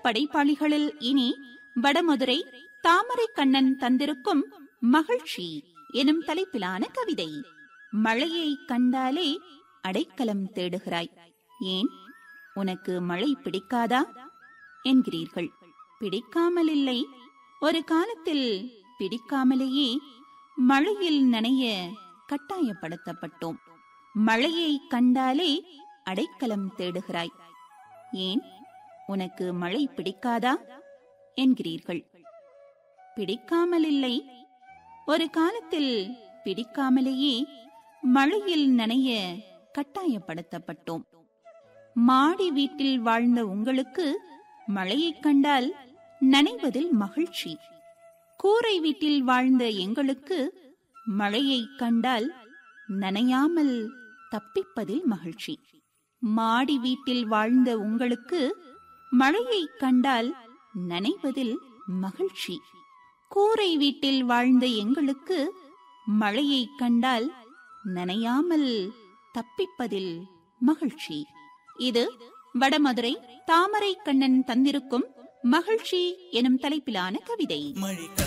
படைப்பாளிகளில் இனி வடமதுரை தாமரை கண்ணன் தந்திருக்கும் மகிழ்ச்சி எனும் தலைப்பிலான கவிதை மழையை கண்டாலே அடைக்கலம் தேடுகிறாய் ஏன் உனக்கு மழை பிடிக்காதா என்கிறீர்கள் பிடிக்காமல் இல்லை ஒரு காலத்தில் பிடிக்காமலேயே மழையில் நனைய கட்டாயப்படுத்தப்பட்டோம் மழையை கண்டாலே அடைக்கலம் தேடுகிறாய் ஏன் உனக்கு மழை பிடிக்காதா என்கிறீர்கள் பிடிக்காமல் இல்லை ஒரு காலத்தில் பிடிக்காமலேயே மழையில் நனைய கட்டாயப்படுத்தப்பட்டோம் மாடி வீட்டில் வாழ்ந்த உங்களுக்கு மழையைக் கண்டால் நனைவதில் மகிழ்ச்சி கூரை வீட்டில் வாழ்ந்த எங்களுக்கு மழையைக் கண்டால் நனையாமல் தப்பிப்பதில் மகிழ்ச்சி மாடி வீட்டில் வாழ்ந்த உங்களுக்கு மழையைக் கண்டால் நனைவதில் மகிழ்ச்சி கூரை வீட்டில் வாழ்ந்த எங்களுக்கு மழையைக் கண்டால் நனையாமல் தப்பிப்பதில் மகிழ்ச்சி இது வடமதுரை தாமரை கண்ணன் தந்திருக்கும் மகிழ்ச்சி எனும் தலைப்பிலான கவிதை மழை